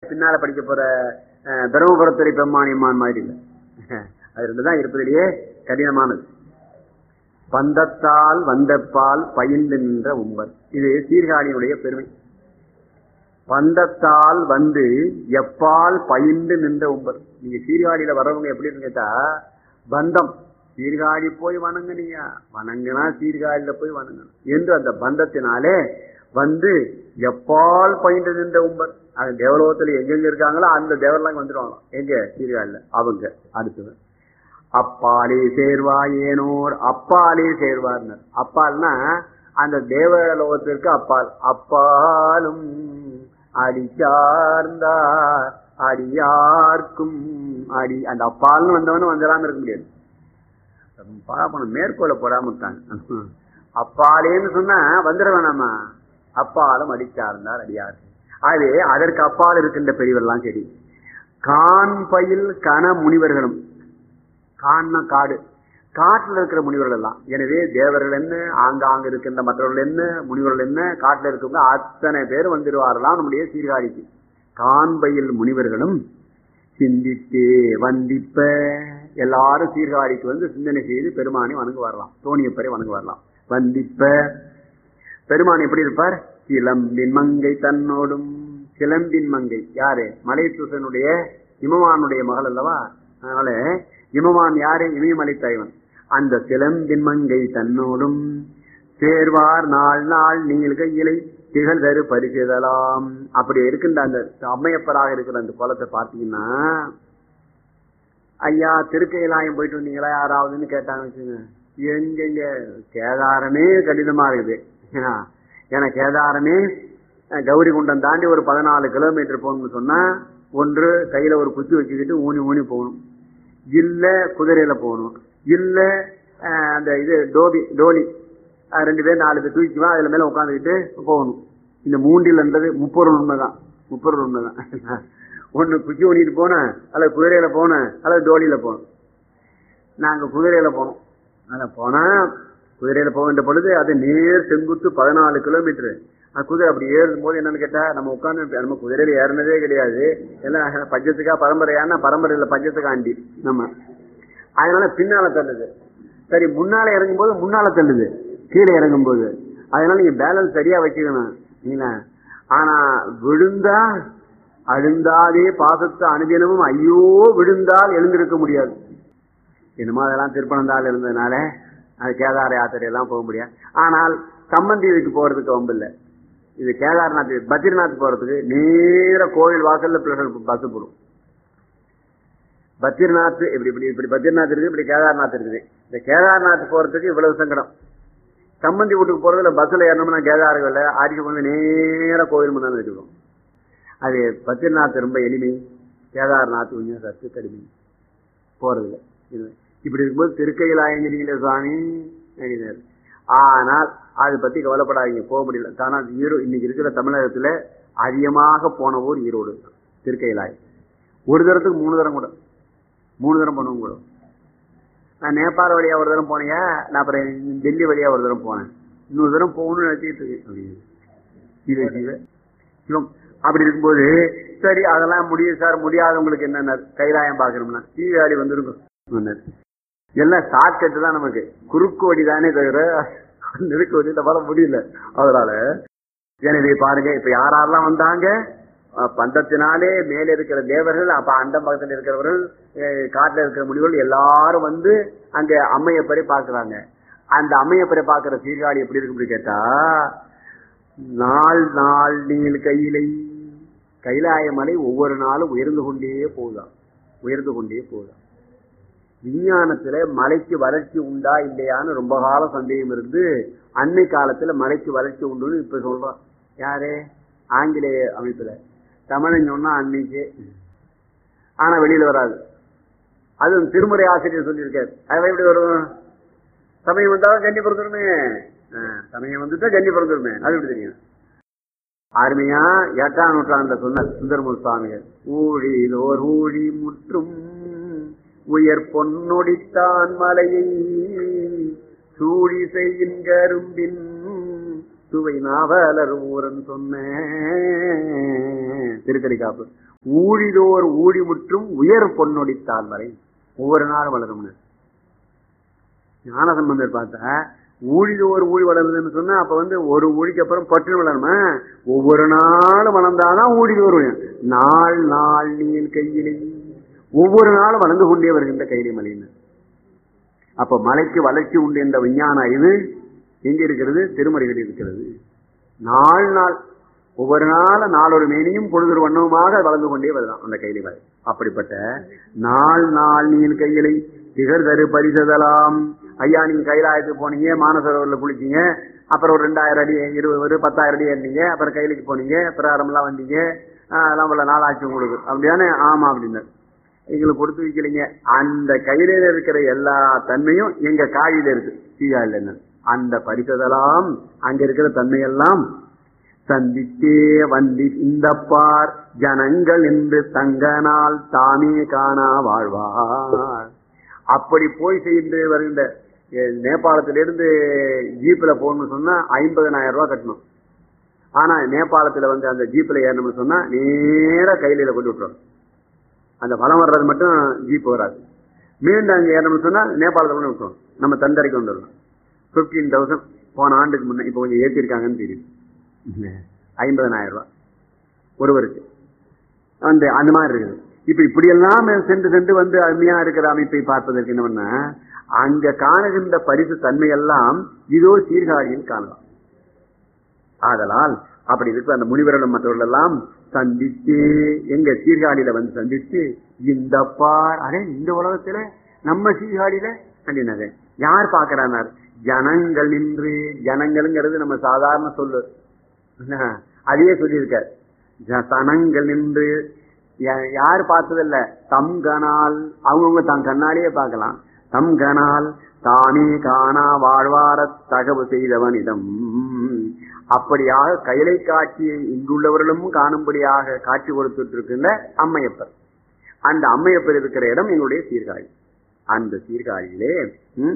பின்னால படிக்க போற அஹ், பிரம்மபுரத்துறை பெம்மானியம்மான் மாதிரி இல்லை அது ரெண்டு தான் இருப்பதிலேயே கடினமானது பந்தத்தால் வந்தப்பால் பயின்று நின்ற உம்பர் இது சீர்காழியினுடைய பெருமை பந்தத்தால் வந்து எப்பால் பயின்று நின்ற உம்பர் நீங்க சீர்காழியில வர்றவங்க எப்படி இருக்கு கேட்டா பந்தம் சீர்காழி போய் வணங்குனீங்க வணங்குனா சீர்காழியில போய் வணங்கணும் என்று அந்த பந்தத்தினாலே வந்து எப்பால் பயின்று நின்ற உம்பர் அது தேவலோகத்துல எங்கெங்க இருக்காங்களோ அந்த தேவரெல்லாம் வந்துடுவாங்க எங்க சீர்காழியில அவங்க அடுத்தது அப்பாலே சேர்வாயேனோர் அப்பாலே சேர்வார்னர் அப்பால்னா அந்த தேவலோகத்திற்கு அப்பால் அப்பாலும் அடி சார்ந்தார் அடியார்க்கும் அடி அந்த அப்பால்னு வந்தவனும் வந்துடாம இருக்க முடியாது பாப்பணும் மேற்கோளை போடாம விட்டாங்க அப்பாலேன்னு சொன்னா வந்துட வேணாமா அப்பாலும் அடிச்சார்ந்தார் அடியார் ஆகவே அதற்கு அப்பால் இருக்கின்ற பெரியவர்லாம் சரி கான் பயில் கன முனிவர்களும் கான்னா காடு காட்டுல இருக்கிற முனிவர்கள் எல்லாம் எனவே தேவர்கள் என்ன ஆங்காங்க இருக்கின்ற மற்றவர்கள் என்ன முனிவர்கள் என்ன காட்டுல இருக்கவங்க அத்தனை பேர் வந்துடுவார்களாம் நம்முடைய சீர்காழிக்கு காண்பையில் முனிவர்களும் சிந்தித்தே வந்திப்ப எல்லாரும் சீர்காழிக்கு வந்து சிந்தனை செய்து பெருமானை வணங்க வரலாம் தோணியப்பரை வணங்க வரலாம் வந்திப்ப பெருமான் எப்படி இருப்பார் சிலம்பின் மங்கை தன்னோடும் சிலம்பின் மங்கை யாரு மலைசூசனுடைய இமவானுடைய மகள் அல்லவா அதனால இமவான் யாரு இமயமலை தலைவன் அந்த சிலம்பின் மங்கை தன்னோடும் சேர்வார் நாள் நாள் நீள்க இலை திகழ் தரு பரிசுதலாம் அப்படி இருக்கின்ற அந்த அம்மையப்பராக இருக்கிற அந்த குளத்தை பார்த்தீங்கன்னா ஐயா திருக்கையிலாயம் போயிட்டு வந்தீங்களா யாராவதுன்னு கேட்டாங்க வச்சுங்க எங்கெங்க கேதாரமே கடினமா இருக்குது ஏன்னா, ஏன்னா கேதாரமே அஹ், கௌரி குண்டம் தாண்டி ஒரு பதினாலு கிலோமீட்டர் போகணும்னு சொன்னா ஒன்று கையில ஒரு குச்சி வச்சுக்கிட்டு ஊனி ஊனி போகணும் இல்ல குதிரையில போகணும் இல்ல அஹ், அந்த இது டோபி டோலி அஹ், ரெண்டு பேர் நாலு பேர் தூக்கிவா அதுல மேல உட்காந்துக்கிட்டு போகணும் இந்த மூண்டில்ன்றது முப்பொருள் உண்மைதான் முப்பொருள் உண்மைதான் ஒண்ணு குச்சி ஊனிட்டு போனேன் அல்லது குதிரையில போனேன் அல்லது டோலியில போனேன் நாங்க குதிரையில போனோம் அதில் போனா குதிரையில போக வேண்டிய பொழுது அது நேர் செங்குத்து பதினாலு கிலோமீட்டர் அந்த குதிரை அப்படி ஏறும் போது என்னன்னு கேட்டா நம்ம உட்கார்ந்து நம்ம குதிரையில ஏறினதே கிடையாது எல்லாம் பஞ்சத்துக்கா பரம்பரையான பரம்பரையில பஞ்சத்துக்காண்டி நம்ம அதனால பின்னால தள்ளுது சரி முன்னால இறங்கும் போது முன்னால தள்ளுது கீழே இறங்கும் போது அதனால நீங்க பேலன்ஸ் சரியா வச்சுக்கணும் நீங்களா ஆனா விழுந்தா அழுந்தாதே பாசத்து அனுதினமும் ஐயோ விழுந்தால் எழுந்திருக்க முடியாது என்னமோ அதெல்லாம் திருப்பனந்தாள் இருந்ததுனால அது கேதார யாத்திரையெல்லாம் போக முடியாது ஆனால் சம்பந்தி இதுக்கு போறதுக்கு வம்பு இல்லை இது கேதார்நாத் பத்ரிநாத் போறதுக்கு நேர கோவில் வாசல்ல பஸ் போடும் பத்ரிநாத் இப்படி இப்படி இப்படி பத்ரிநாத் இருக்குது இப்படி கேதார்நாத் இருக்குது இந்த கேதார்நாத் போறதுக்கு இவ்வளவு சங்கடம் சம்பந்தி வீட்டுக்கு போறதுல பஸ்ல ஏறணும்னா கேதார்கள் ஆடிக்கு வந்து நேர கோவில் முன்னாடி வச்சுக்கணும் அது பத்ரிநாத் ரொம்ப எளிமை கேதார்நாத் கொஞ்சம் சத்து கடுமை போறதில்ல இது இப்படி இருக்கும்போது திருக்கையிலாயங்கிரியில சுவாமி அப்படின்னாரு. ஆனால் அதை பத்தி கவலைப்படாதீங்க போக முடியல தானா ஈரோடு இன்னைக்கு இருக்கிற தமிழகத்துல அதிகமாக போன ஊர் ஈரோடு தான். திருக்கையிலாயம் ஒரு தரத்துக்கு மூணு தரம் கூட மூணு தரம் போனவங்க கூட நான் நேபாள வழியா ஒரு தரம் போனேன் நான் அப்புறம் டெல்லி வழியா ஒரு தரம் போனேன் இன்னொரு தரம் போகணும்னு நினைச்சிட்டு இருக்கேன் அப்படின்னு. சிவ சிவ சிவம் அப்படி இருக்கும்போது சரி அதெல்லாம் முடியும் சார் முடியாதவங்களுக்கு என்னென்ன கைலாயம் பாக்கணும்னா சீவாடி வந்துருக்கும் சொன்னார். எல்லாம் ஷார்ட்கட் தான் நமக்கு குறுக்கு வழி தானே தவிர நெருக்கு வழியில வர முடியல அதனால எனவே பாருங்க இப்ப யாரெல்லாம் வந்தாங்க அஹ் பந்தத்தினாலே மேலே இருக்கிற தேவர்கள் அப்ப அந்த பக்கத்தில் இருக்கிறவர்கள் அஹ் காட்டுல இருக்கிற முடிவுகள் எல்லாரும் வந்து அங்க அம்மையப்பரை பாக்குறாங்க அந்த அம்மையப்பரை பாக்குற சீர்காழி எப்படி இருக்கு அப்படி கேட்டா நாள் நாள் நீள் கையிலை கைலாய மலை ஒவ்வொரு நாளும் உயர்ந்து கொண்டே போகுதாம் உயர்ந்து கொண்டே போகுதாம் விஞ்ஞானத்துல மலைக்கு வறட்சி உண்டா இல்லையான்னு ரொம்ப கால சந்தேகம் இருந்து அன்னை காலத்துல மலைக்கு வறட்சி உண்டுன்னு இப்ப சொல்றான் யாரு ஆங்கிலேய அமைப்புல தமிழன் சொன்னா அன்னைக்கு ஆனா வெளியில வராது அது திருமுறை ஆசிரியர் சொல்லியிருக்காரு அது எப்படி வரும் சமயம் வந்தாலும் கண்டி பிறந்துருமே சமயம் வந்துட்டா கண்டி பிறந்துருமே அது எப்படி தெரியும் அருமையா எட்டாம் நூற்றாண்டுல சொன்னார் சுந்தரமூர் சுவாமிகள் ஊழிதோர் ஊழி முற்றும் உயர் பொன்னொடித்தான் மலையை சூழி செய்யும் கரும்பின் சுவை நாவலர் ஊரன் சொன்ன திருக்கடிக்காப்பு ஊழிதோர் ஊழி முற்றும் உயர் பொன்னொடித்தால் வரை ஒவ்வொரு நாளும் வளரும்னு ஞானசம்பந்தர் பார்த்தா ஊழிதோர் ஊழி வளருதுன்னு சொன்னா அப்ப வந்து ஒரு ஊழிக்கு அப்புறம் பட்டு வளருமா ஒவ்வொரு நாளும் வளர்ந்தாதான் ஊழிதோர் ஊழி. நாள் நாள் நீள் கையிலே ஒவ்வொரு நாளும் வளர்ந்து கொண்டே வருகின்ற கையிலே மலைன்னு அப்ப மலைக்கு வளர்ச்சி உண்டு என்ற விஞ்ஞான இது எங்க இருக்கிறது திருமறைகளில் இருக்கிறது நாள் நாள் ஒவ்வொரு நாளும் நாளொரு மேனியும் பொழுதொரு வண்ணவுமாக வளர்ந்து கொண்டே வருதான் அந்த கையிலே வரை அப்படிப்பட்ட நாள் நாள் நீள் கையிலை திகழ் தரு பரிசதலாம் ஐயா நீங்க கைலாயத்துக்கு போனீங்க மானசரோவர்ல குளிச்சீங்க அப்புறம் ஒரு ரெண்டாயிரம் அடி இருபது ஒரு பத்தாயிரம் அடி ஏறினீங்க அப்புறம் கையிலுக்கு போனீங்க பிரகாரம்லாம் வந்தீங்க ஆஹ் அதெல்லாம் இவ்வளவு நாள் ஆச்சு உங்களுக்கு அப்படிதானே ஆமா அப்படின்னு எங்களுக்கு கொடுத்து வைக்கலைங்க அந்த கையில இருக்கிற எல்லா தன்மையும் எங்க காயில இருக்கு சீகாயில என்ன அந்த பரிசதெல்லாம் அங்க இருக்கிற தன்மையெல்லாம் சந்தித்தே வந்தி இந்த பார் ஜனங்கள் என்று தங்கனால் தாமே காணா வாழ்வார் அப்படி போய் செய்து வருகின்ற அஹ், நேபாளத்திலிருந்து ஜீப்ல போகணும்னு சொன்னா ஐம்பதனாயிரம் ரூபாய் கட்டணும் ஆனா நேபாளத்துல வந்து அந்த ஜீப்ல ஏறணும்னு சொன்னா நேரா கையில கொண்டு விட்டுரும் அந்த பலம் வர்றது மட்டும் ஜீப் வராது மீண்டும் அங்க ஏறணும்னு சொன்னா நேபாளத்துல கொண்டு விட்டுரும் நம்ம தந்தரைக்கு கொண்டு வரலாம் பிப்டீன் தௌசண்ட் போன ஆண்டுக்கு முன்ன இப்ப கொஞ்சம் ஏற்றிருக்காங்கன்னு தெரியும் ஐம்பதனாயிரம் ரூபாய் ஒருவருக்கு அந்த அந்த மாதிரி இருக்குது இப்ப இப்படி எல்லாம் சென்று சென்று வந்து அருமையா இருக்கிற அமைப்பை பார்ப்பதற்கு என்ன பண்ண அங்க காணுகின்ற பரிசு தன்மையெல்லாம் இதோ சீர்காழியில் காணலாம் ஆதலால் அப்படி இருக்கிற அந்த முனிவர்களும் மற்றவர்கள் எல்லாம் சந்தித்து எங்க சீர்காழியில வந்து சந்தித்து இந்த பார் அடே இந்த உலகத்துல நம்ம சீர்காழியில அப்படின்னாரு யார் பாக்குறானார் ஜனங்கள் நின்று ஜனங்கள்ங்கிறது நம்ம சாதாரண சொல்லு என்ன? அதையே சொல்லியிருக்கார் ஜ- சனங்கள் நின்று யா- யார் பார்த்ததில்ல தம் கனால் அவங்கவுங்க தம் கண்ணாலேயே பார்க்கலாம் தம் கனால் தானே காணா வாழ்வார தகவு செய்தவனிடம் அப்படியாக கைலை காட்சியை இங்குள்ளவர்களும் காணும்படியாக காட்சி கொடுத்துட்டு இருக்கின்ற அம்மையப்பர் அந்த அம்மையப்பர் இருக்கிற இடம் எங்களுடைய சீர்காழி அந்த சீர்காழியிலே ம்,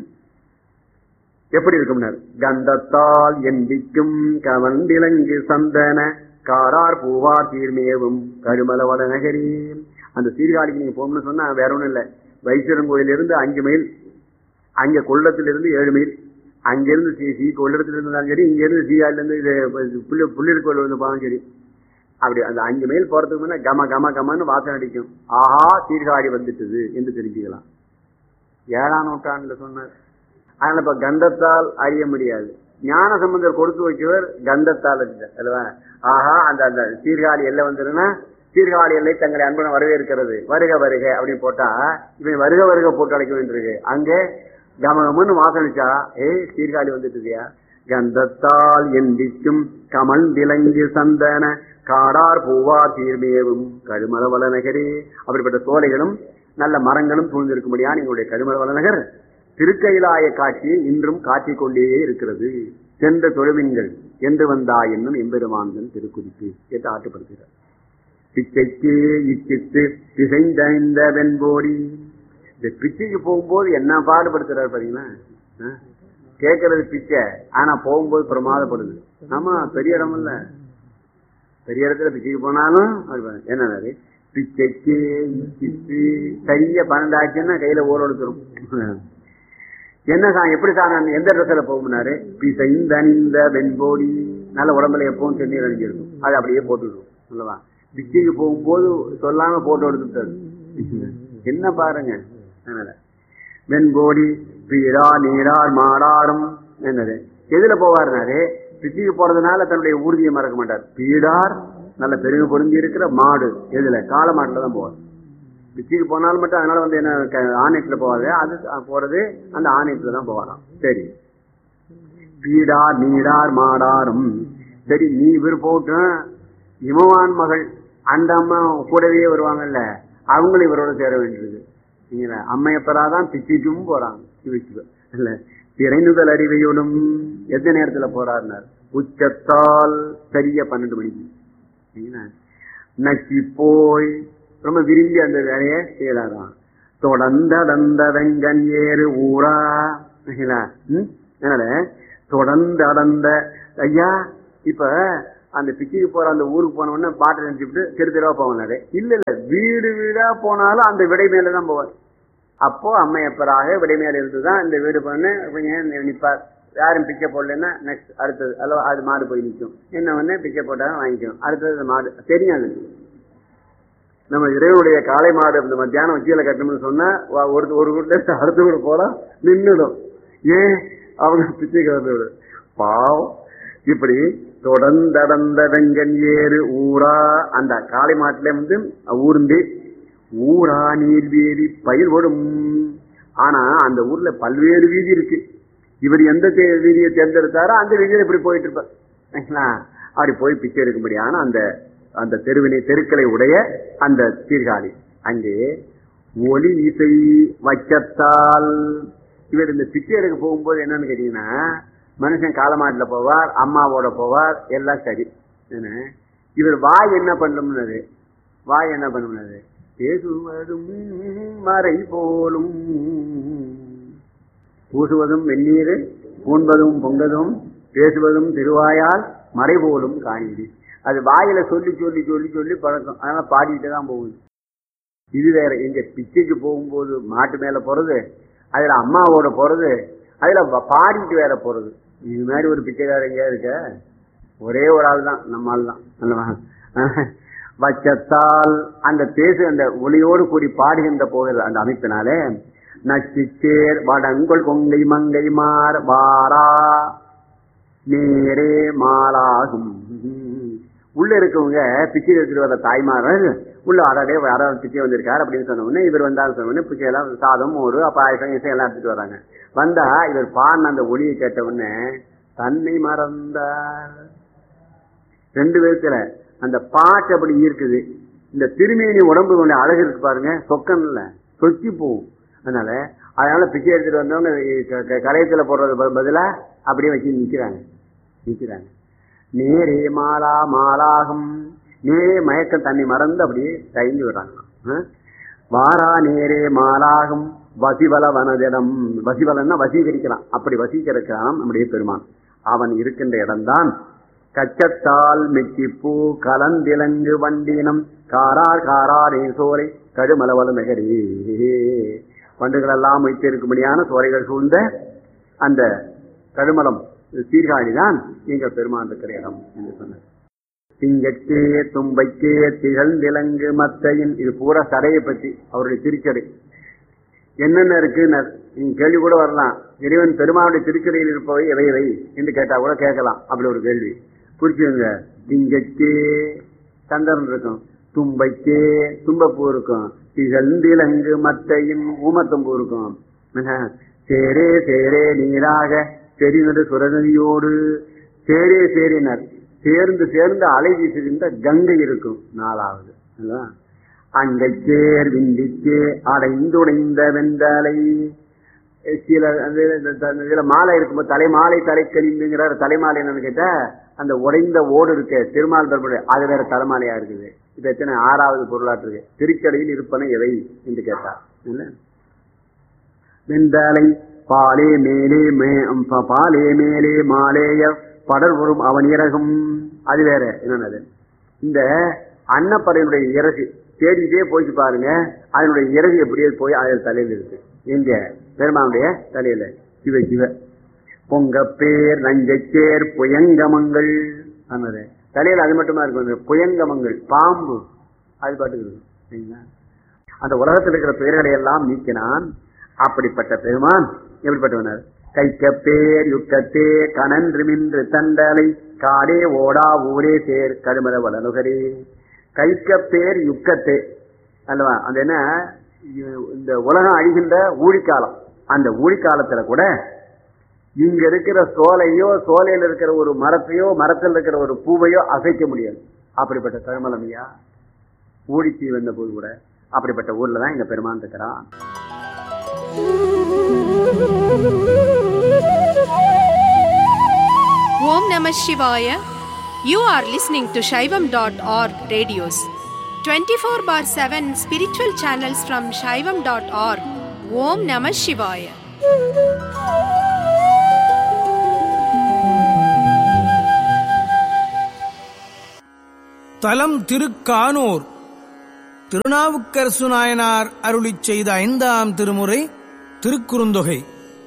எப்படி இருக்கும்னார் கந்தத்தால் எந்திக்கும் கவண்டிலங்கு சந்தன காரார் பூவார் தீர்மேவும் கருமல வடநகரி அந்த சீர்காழிக்கு நீங்க போகணும்னு சொன்னா வேற ஒண்ணும் இல்ல வைத்தியரன் கோயிலிருந்து அஞ்சு மைல் அங்க கொள்ளத்திலிருந்து ஏழு மைல் அங்கிருந்து சி சி கொள்ளத்துல இருந்தாலும் சரி இங்க இருந்து சீகாழில இருந்து இது புள்ளி புள்ளியர் கோயில் வந்து போனாலும் சரி அப்படி அந்த அஞ்சு மைல் போறதுக்கு முன்ன கம கம கமன்னு வாசனை அடிக்கும் ஆஹா சீர்காழி வந்துட்டுது என்று தெரிஞ்சுக்கலாம் ஏழாம் நூற்றாண்டுல சொன்னார் அதனால இப்ப கந்தத்தால் அறிய முடியாது ஞான சம்பந்தர் கொடுத்து வைக்கவர் கந்தத்தால் அறிந்தார் அல்லவா ஆஹா அந்த அந்த சீர்காழி எல்லை வந்துருன்னா சீர்காழி எல்லை தங்களை அன்புடன் வரவேற்கிறது வருக வருக அப்படின்னு போட்டா இவன் வருக வருக போட்டு அழைக்க வேண்டியிருக்கு அங்கே கமகமன்னு வாசனிச்சா ஏய் சீர்காழி வந்துட்டுதியா கந்தத்தால் எந்திக்கும் கமல் விலங்கு சந்தன காடார் பூவா தீர்மேவும் கழுமல வளநகரே அப்படிப்பட்ட சோலைகளும் நல்ல மரங்களும் சூழ்ந்திருக்கும்படியான எங்களுடைய கழுமல வளநகர் திருக்கைலாய காட்சியை இன்றும் காட்டிக் கொண்டே இருக்கிறது சென்ற தொழுவின்கள் என்று வந்தா என்னும் எம்பெருமான்கள் திருக்குறிப்பு என்று ஆட்டுப்படுகிறார் பிச்சைக்கு இச்சித்து பிசைந்த வெண்போடி இந்த பிச்சைக்கு போகும்போது என்ன பாடுபடுத்துறாரு பாத்தீங்களா ஆ? கேட்கறது பிச்சை ஆனா போகும்போது பிரமாதப்படுது ஆமா பெரிய இடம் இல்ல பெரிய இடத்துல பிச்சைக்கு போனாலும் என்ன பிச்சைக்கு இச்சித்து கைய பன்னெண்டாச்சுன்னா கையில ஓரோடுத்துரும் என்ன சார் எப்படி சார் நான் எந்த ட்ரெஸ்ல போகும்னாரு பிசைந்தணிந்த வெண்போடி நல்ல உடம்புல எப்பவும் தண்ணீர் அணிஞ்சிருக்கும் அது அப்படியே போட்டுடும் சொல்லவா பிச்சைக்கு போகும்போது சொல்லாம போட்டோ எடுத்துட்டாரு என்ன பாருங்க அதனால வெண்போடி பீரா நீரார் மாடாரும் என்னது எதுல போவாருனாரு பிச்சைக்கு போறதுனால தன்னுடைய ஊர்தியை மறக்க மாட்டார் பீடார் நல்ல பெருமை பொருந்தி இருக்கிற மாடு எதுல காளை மாட்டுல தான் போவார் பிச்சுக்கு போனாலும் மட்டும் அதனால வந்து என்ன க- ஆணையத்துல போவாது அது அஹ், போறது அந்த ஆணையத்துல தான் போவாராம் சரி பீடார் நீடார் மாடாரும் சரி நீ இவர் போட்டும் இமவான் மகள் அந்த அம்மா கூடவே வருவாங்கல்ல அவங்களும் இவரோட சேர வேண்டியது நீங்க அம்மையப்பராதான் பிச்சுக்கும் போறாங்க இவருக்கு இல்ல திரைநுதல் அறிவையோடும் எந்த நேரத்துல போறாருனார் உச்சத்தால் சரியா பன்னெண்டு மணிக்கு சரிங்களா? நக்கி போய் ரொம்ப விரும்பி அந்த வேலையை செய்யறாராம் தொடர்ந்தடந்த வெங்கன் ஏறு ஊரா சரிங்களா? ம்? அதனால தொடர்ந்து அடர்ந்த ஐயா இப்ப அந்த பிச்சுக்கு போற அந்த ஊருக்கு போன உடனே பாட்டை நினைச்சுட்டு தெரு தெருவா போவாரு இல்ல இல்ல வீடு வீடா போனாலும் அந்த விடை மேல தான் போவார் அப்போ அம்மையப்பராக விடை மேல இருந்துதான் இந்த வீடு பண்ணு கொஞ்சம் நிப்பார் யாரும் பிச்சை போடலன்னா நெக்ஸ்ட் அடுத்தது அல்லவா அது மாடு போய் நிற்கும் என்ன ஒண்ணு பிச்சை போட்டாலும் வாங்கிக்கும் அடுத்தது மாடு தெரியும் அது நம்ம இறைவனுடைய காளை மாடு இந்த மத்தியானம் உச்சியில கட்டணும்னு சொன்னா வா- ஒரு ஒரு வீட்டுல இருந்து அடுத்த வீடு போல நின்றுடும் ஏன் அவங்க பிச்சைக்கு வந்து பாவம் இப்படி தொடர்ந்தடந்த வெங்கன் ஏறு ஊரா அந்த காளை மாட்டுல வந்து ஊர்ந்து ஊரா நீர்வேலி பயிர் ஓடும் ஆனா அந்த ஊர்ல பல்வேறு வீதி இருக்கு இவர் எந்த தே- வீதியை தேர்ந்தெடுத்தாரோ அந்த வீதியில இப்படி போயிட்டு இருப்பார் சரிங்களா? அப்படி போய் பிச்சை எடுக்கும்படியான அந்த அந்த தெருவினை தெருக்களை உடைய அந்த சீர்காழி அங்கே ஒலி இசை வைக்கத்தால் இவர் இந்த பிச்சை எடுக்க போகும்போது என்னன்னு கேட்டீங்கன்னா மனுஷன் காலமாட்டுல போவார் அம்மாவோட போவார் எல்லாம் சரி என்ன இவர் வாய் என்ன பண்ணும்னது வாய் என்ன பண்ணும்னது பேசுவதும் மறை போலும் பூசுவதும் வெந்நீர் பூண்பதும் பொங்கதும் பேசுவதும் திருவாயால் மறை போலும் காணிடி அது வாயில சொல்லி சொல்லி சொல்லி சொல்லி பழக்கம் அதனால பாடிட்டு தான் போகுது இது வேற எங்க பிச்சைக்கு போகும்போது மாட்டு மேல போறது அதுல அம்மாவோட போறது அதுல ப- பாடிட்டு வேற போறது இது மாதிரி ஒரு பிச்சைக்காரர் எங்கேயா இருக்க ஒரே ஒரு ஆள் தான் நம்ம ஆள் தான் அல்லவா? வச்சத்தால் அந்த பேசு அந்த ஒளியோடு கூடி பாடுகின்ற போகிறது அந்த அமைப்பினாலே நச்சிச்சேர் வடங்கொள் கொங்கை மங்கை மார் வாரா நேரே மாலாகும் உள்ள இருக்கவங்க பிச்சை எடுத்துட்டு வர தாய்மார்கள் உள்ள அடடே யாராவது பிச்சை வந்திருக்காரு அப்படின்னு சொன்ன உடனே இவர் வந்தாலும் சொன்ன உடனே பிச்சை எல்லாம் சாதம் ஒரு பாயசம் இசை எல்லாம் எடுத்துட்டு வராங்க வந்தா இவர் பாடின அந்த ஒளியை கேட்ட உடனே தன்னை மறந்தார் ரெண்டு விதத்துல அந்த பாட்டு அப்படி இருக்குது இந்த திருமேனி உடம்பு கொஞ்சம் அழகு இருக்கு பாருங்க சொக்கன்ல சொக்கி போகும் அதனால அதனால பிச்சை எடுத்துட்டு வந்தவங்க க- க- கரையத்துல போடுறது ப- பதிலா அப்படியே வச்சு நிக்கிறாங்க நிக்கிறாங்க நேரே மாலா மாலாகும் நேரே மயக்கம் தண்ணி மறந்து அப்படியே தயங்கி விடுறாங்க வாரா நேரே மாலாகும் வசிவல வனதிடம் வசிவலன்னா வசீகரிக்கிறான் அப்படி வசீகரிக்கிறான் நம்முடைய பெருமான் அவன் இருக்கின்ற இடம்தான் கச்சத்தால் மெச்சிப்பூ கலந்திலங்கு வண்டினம் காரார் காராரே சோலை கடுமலவல மெகரி வண்டுகள் எல்லாம் வைத்திருக்கும்படியான சோலைகள் சூழ்ந்த அந்த கடுமலம் சீர்காழிதான் எங்கள் பெருமான் இருக்கிற இடம் என்று சொன்னார் திங்கட்கே தும்பைக்கே திகழ்ந்திலங்கு மத்தையின் இது பூரா சடையை பற்றி அவருடைய திருச்சடை என்னென்ன இருக்கு நீங்க கேள்வி கூட வரலாம் இறைவன் பெருமானுடைய திருச்சடையில் இருப்பவை எவை எவை என்று கேட்டா கூட கேட்கலாம் அப்படி ஒரு கேள்வி புரிச்சுங்க திங்கட்கே சந்திரன் இருக்கும் தும்பைக்கே தும்பப்பூ இருக்கும் திகழ்ந்திலங்கு மத்தையின் ஊமத்தம்பூ இருக்கும் என்ன? சேரே சேரே நீராக செறிநடு சுரநதியோடு சேரே சேரினர் சேர்ந்து சேர்ந்து அலை வீசுகின்ற கங்கை இருக்கும் நாலாவது அல்லவா? அங்கைச்சேர் விந்திக்கே அடைந்துடைந்த வெந்தலை சில அந்த இந்த- இந்த இதுல மாலை இருக்கும்போது தலைமாலை தலைக்கழிந்துங்கிறார் தலைமாலை என்னன்னு கேட்டா அந்த உடைந்த ஓடு இருக்கு திருமால் தர்மடைய அது வேற தலைமாலையா இருக்குது இது எத்தனை ஆறாவது பொருளாற்று இருக்கு திருக்கடையில் இருப்பன எவை என்று கேட்டார் இல்ல வெந்தாலை பாலே மேலே மே- ப- பாலே மேலே மாலேய படர் வரும் அவன் இறகும் அது வேற என்னன்னது இந்த அன்னப்பறையினுடைய இறகு தேடிட்டே போயிட்டு பாருங்க அதனுடைய இறகு எப்படியே போய் அதில் தலையில இருக்கு எங்க பெருமானுடைய தலையில சிவ சிவ பொங்கப்பேர் நஞ்சச்சேர் புயங்கமங்கள் ஆனது தலையில அது மட்டுமா இருக்கும் அந்த புயங்கமங்கள் பாம்பு அது பாட்டுக்கு இருக்கும் சரிங்களா? அந்த உலகத்தில் இருக்கிற பெயர்களை எல்லாம் நீக்கினான் அப்படிப்பட்ட பெருமான் எப்படிப்பட்டவனர் கைக்கப்பேர் யுக்கத்தே கனன்று மின்று தண்டலை காடே ஓடா ஊரே சேர் கருமல வளனுகரே கைக்கப்பேர் யுக்கத்தே அல்லவா அந்த என்ன இ- இந்த உலகம் அழிகின்ற ஊழிக்காலம் அந்த ஊழிக்காலத்துல கூட இங்க இருக்கிற சோலையோ சோலையில இருக்கிற ஒரு மரத்தையோ மரத்தில் இருக்கிற ஒரு பூவையோ அசைக்க முடியாது அப்படிப்பட்ட கருமலமையா ஊழிச்சி வந்த போது கூட அப்படிப்பட்ட ஊர்ல தான் எங்க பெருமான் இருக்கிறான் Om Namah Shivaya. You are listening to Shaivam.org radios. 24 bar 7 spiritual channels from Shaivam.org. Om Namah Shivaya. தலம் திருக்கானூர் திருநாவுக்கரசு நாயனார் அருளிச் செய்த ஐந்தாம் திருமுறை திருக்குறுந்தொகை